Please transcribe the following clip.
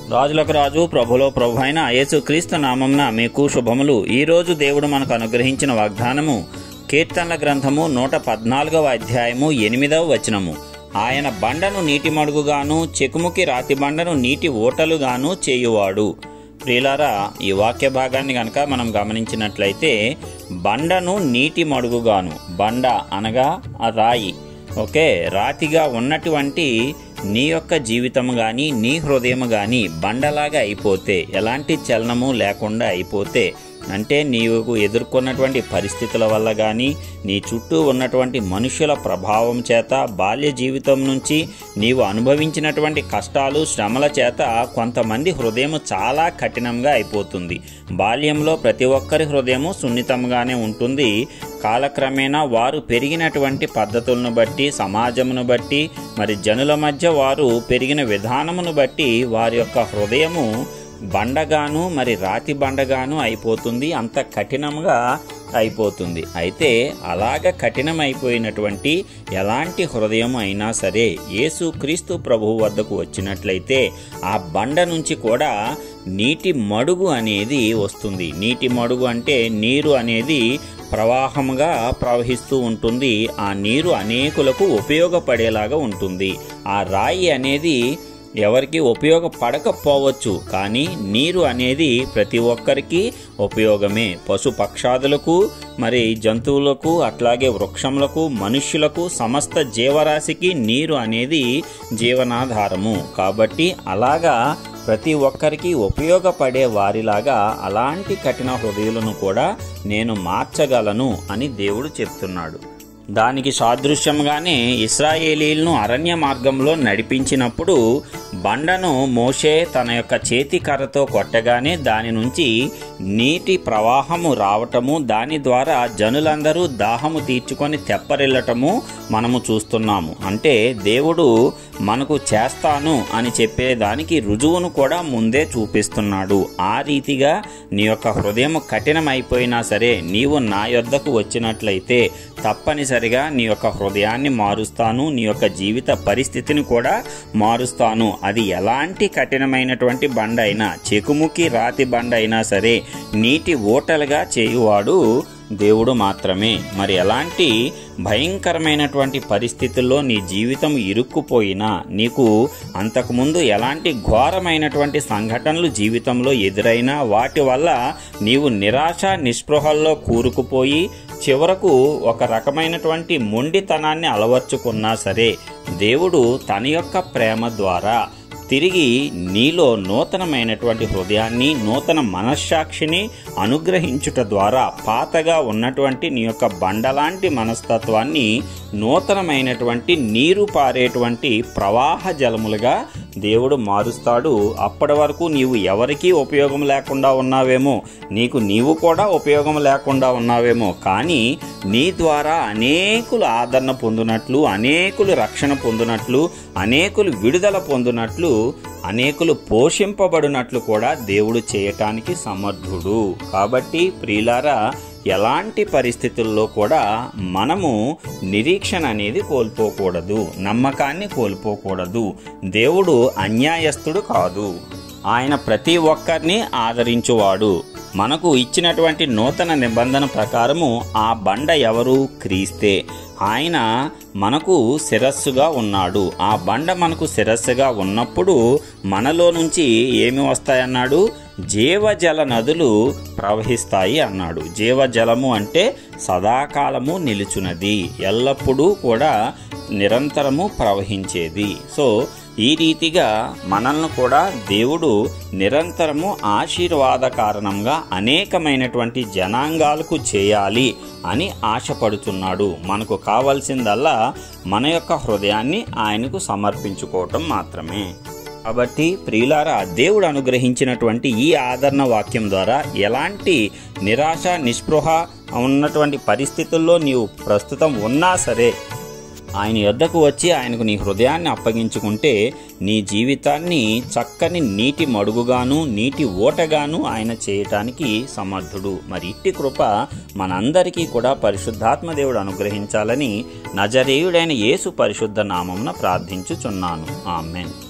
రాజులకు రాజు ప్రభులో ప్రభు అయిన యేసుక్రీస్తు నామంన మీకు శుభములు ఈ రోజు దేవుడు మనకు అనుగ్రహించిన వాగ్దానము కీర్తనల గ్రంథము నూట పద్నాలుగవ అధ్యాయము ఎనిమిదవ వచనము ఆయన బండను నీటి మడుగుగాను చెకుముకి రాతి బండను నీటి ఓటలుగాను చేయువాడు ప్రియులారా ఈ వాక్య భాగాన్ని గనక మనం గమనించినట్లయితే బండను నీటి మడుగుగాను బండ అనగా ఆ రాయి ఓకే రాతిగా ఉన్నటువంటి నీ యొక్క జీవితం కానీ నీ హృదయం కానీ బండలాగా అయిపోతే ఎలాంటి చలనము లేకుండా అయిపోతే అంటే నీవు ఎదుర్కొన్నటువంటి పరిస్థితుల వల్ల కానీ నీ చుట్టూ ఉన్నటువంటి మనుషుల ప్రభావం చేత బాల్య జీవితం నుంచి నీవు అనుభవించినటువంటి కష్టాలు శ్రమల చేత కొంతమంది హృదయం చాలా కఠినంగా అయిపోతుంది బాల్యంలో ప్రతి ఒక్కరి హృదయము సున్నితంగానే ఉంటుంది కాలక్రమేణా వారు పెరిగినటువంటి పద్ధతులను బట్టి సమాజమును బట్టి మరి జనుల మధ్య వారు పెరిగిన విధానమును బట్టి వారి యొక్క హృదయము బండగాను మరి రాతి బండగాను అయిపోతుంది అంత కఠినంగా అయిపోతుంది అయితే అలాగ కఠినమైపోయినటువంటి ఎలాంటి హృదయం అయినా సరే యేసుక్రీస్తు ప్రభువు వద్దకు వచ్చినట్లయితే ఆ బండ నుంచి కూడా నీటి మడుగు అనేది వస్తుంది నీటి మడుగు అంటే నీరు అనేది ప్రవాహంగా ప్రవహిస్తూ ఉంటుంది ఆ నీరు అనేకులకు ఉపయోగపడేలాగా ఉంటుంది ఆ రాయి అనేది ఎవరికి ఉపయోగపడకపోవచ్చు కానీ నీరు అనేది ప్రతి ఒక్కరికి ఉపయోగమే పశు పక్షాదులకు మరి జంతువులకు అట్లాగే వృక్షములకు మనుష్యులకు సమస్త జీవరాశికి నీరు అనేది జీవనాధారము కాబట్టి అలాగా ప్రతి ఒక్కరికి ఉపయోగపడే వారిలాగా అలాంటి కఠిన హృదయులను కూడా నేను మార్చగలను అని దేవుడు చెప్తున్నాడు దానికి సాదృశ్యంగానే ఇస్రాయేలీలను అరణ్య మార్గంలో నడిపించినప్పుడు బండను మోషే తన యొక్క చేతి కర్రతో కొట్టగానే దాని నుంచి నీటి ప్రవాహము రావటము దాని ద్వారా జనులందరూ దాహము తీర్చుకొని తెప్పరిల్లటము మనము చూస్తున్నాము అంటే దేవుడు మనకు చేస్తాను అని చెప్పేదానికి రుజువును కూడా ముందే చూపిస్తున్నాడు ఆ రీతిగా నీ యొక్క హృదయం కఠినమైపోయినా సరే నీవు నా యొద్దకు వచ్చినట్లయితే తప్పనిసరిగా నీ యొక్క హృదయాన్ని మారుస్తాను నీ యొక్క జీవిత పరిస్థితిని కూడా మారుస్తాను అది ఎలాంటి కఠినమైనటువంటి బండ అయినా చెకుముకి రాతి బండ అయినా సరే నీటి ఓటలుగా చేయువాడు దేవుడు మాత్రమే మరి ఎలాంటి భయంకరమైనటువంటి పరిస్థితుల్లో నీ జీవితం ఇరుక్కుపోయినా నీకు అంతకుముందు ఎలాంటి ఘోరమైనటువంటి సంఘటనలు జీవితంలో ఎదురైనా వాటి వల్ల నీవు నిరాశ నిస్పృహల్లో కూరుకుపోయి చివరకు ఒక రకమైనటువంటి మొండితనాన్ని అలవర్చుకున్నా సరే దేవుడు తన యొక్క ప్రేమ ద్వారా తిరిగి నీలో నూతనమైనటువంటి హృదయాన్ని నూతన మనశ్సాక్షిని అనుగ్రహించుట ద్వారా పాతగా ఉన్నటువంటి నీ యొక్క బండలాంటి మనస్తత్వాన్ని నూతనమైనటువంటి నీరు పారేటువంటి ప్రవాహ జలములుగా దేవుడు మారుస్తాడు అప్పటి వరకు నీవు ఎవరికీ ఉపయోగం లేకుండా ఉన్నావేమో నీకు నీవు కూడా ఉపయోగం లేకుండా ఉన్నావేమో కానీ నీ ద్వారా అనేకులు ఆదరణ పొందినట్లు అనేకులు రక్షణ పొందినట్లు అనేకులు విడుదల పొందినట్లు అనేకులు పోషింపబడినట్లు కూడా దేవుడు చేయటానికి సమర్థుడు కాబట్టి ప్రియులారా ఎలాంటి పరిస్థితుల్లో కూడా మనము నిరీక్షణ అనేది కోల్పోకూడదు నమ్మకాన్ని కోల్పోకూడదు దేవుడు అన్యాయస్తుడు కాదు ఆయన ప్రతి ఒక్కరిని ఆదరించువాడు మనకు ఇచ్చినటువంటి నూతన నిబంధన ప్రకారము ఆ బండ ఎవరు క్రీస్తే ఆయన మనకు శిరస్సుగా ఉన్నాడు ఆ బండ మనకు శిరస్సుగా ఉన్నప్పుడు మనలో నుంచి ఏమి వస్తాయన్నాడు జీవజల నదులు ప్రవహిస్తాయి అన్నాడు జీవజలము అంటే సదాకాలము నిలుచున్నది ఎల్లప్పుడూ కూడా నిరంతరము ప్రవహించేది సో ఈ రీతిగా మనల్ని కూడా దేవుడు నిరంతరము ఆశీర్వాద కారణంగా అనేకమైనటువంటి జనాంగాలకు చేయాలి అని ఆశపడుతున్నాడు మనకు కావలసిందల్లా మన యొక్క హృదయాన్ని ఆయనకు సమర్పించుకోవటం మాత్రమే కాబట్టి ప్రియులారా దేవుడు అనుగ్రహించినటువంటి ఈ ఆదరణ వాక్యం ద్వారా ఎలాంటి నిరాశ నిస్పృహ ఉన్నటువంటి పరిస్థితుల్లో నీవు ప్రస్తుతం ఉన్నా సరే ఆయన యొద్దకు వచ్చి ఆయనకు నీ హృదయాన్ని అప్పగించుకుంటే నీ జీవితాన్ని చక్కని నీటి మడుగుగాను నీటి ఓటగాను ఆయన చేయటానికి సమర్థుడు మరి ఇట్టి కృప మనందరికీ కూడా పరిశుద్ధాత్మ దేవుడు అనుగ్రహించాలని నజరేయుడైన యేసు పరిశుద్ధ నామమున ప్రార్థించుచున్నాను ఆమెన్